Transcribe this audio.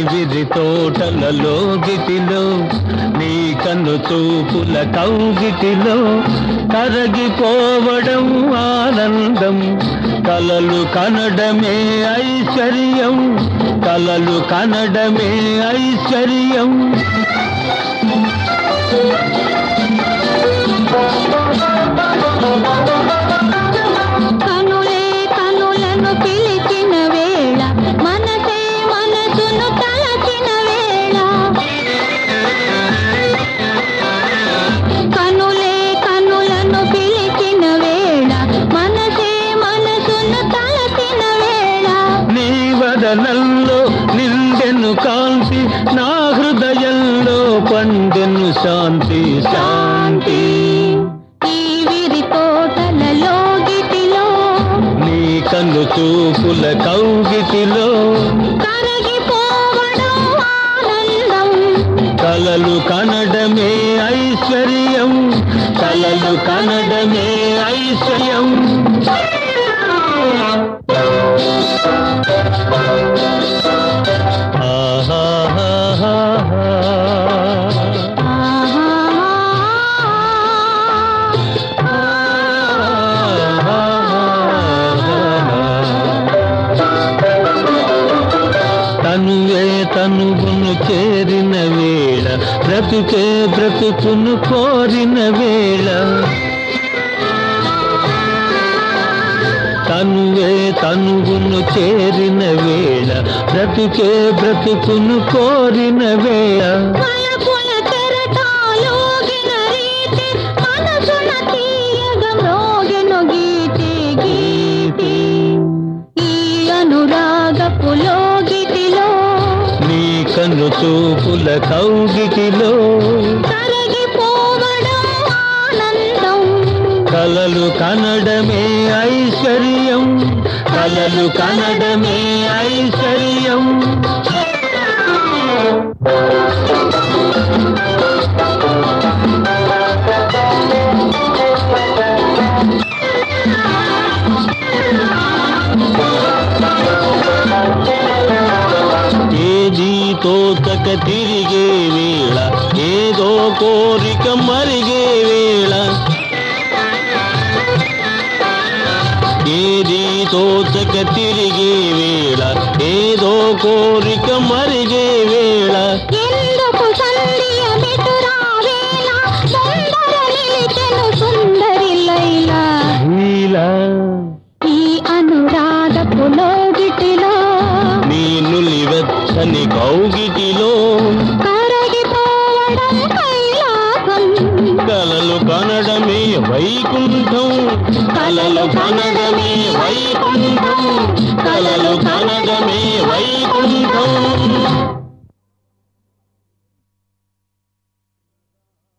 విరి తోటలలో గిటిలో నీ కన్ను చూపుల కౌగిటిలో కరగిపోవడం ఆనందం కలలు కనడమే ఐశ్వర్యం కలలు కనడమే ఐశ్వర్యం కనులే కనులను పిలిచిన వేళ మనసే మనసును తలచిన వేళ కనులే కనులను పిలిచిన వేళ మనసే మనసును తలచిన వేళ నీ వదనంలో నిండెను కాంతి నా హృదయంలో పండెను శాంతి శాంతి ఈ విరి తోటలలో గిటిలో నీ కన్ను చూపుల కౌగిటిలో కరగిపోవడం ఆనందం కలలు కనడమే ఐశ్వర్యం కలలు కనడమే ఐశ్వర్యం ఆహాహాహా. తనువే తనువును చేరిన వేళ బ్రతుకే బ్రతుకును కోరిన వేళ తనువే తనువును చేరిన వేళ బ్రతుకే బ్రతుకును కోరిన వేళ వలపుల కెరటాలోగిన రీతి మనసున తీయగ మ్రోగెను గీతి గీతి ఈ అనురాగపు లోగిటిలో నీ కన్ను చూపుల కౌగిటిలో కరగిపోవడం ఆనందం కలలు కనడమే ఐశ్వర్యం కలలు కనడమే ఐశ్వర్యం ఏది తోచక తిరిగే వేళ ఏదో కోరిక మరిగే వేళ ఏది తోచక తిరిగే వేళ ఏదో కోరిక మరిగే వేళ ఎందుకు సంధియ మెటురా వేళ సుందర నిలిచెను సుందరి లైలా నీలా ఈ అనురాగపు లోగిటిలో నీ నులివెచ్చని కౌగిటిలో కరగిపోవడం కైలాసం కలలు కనడమే వైకుంఠం కలలు కనడమే వైకుంఠం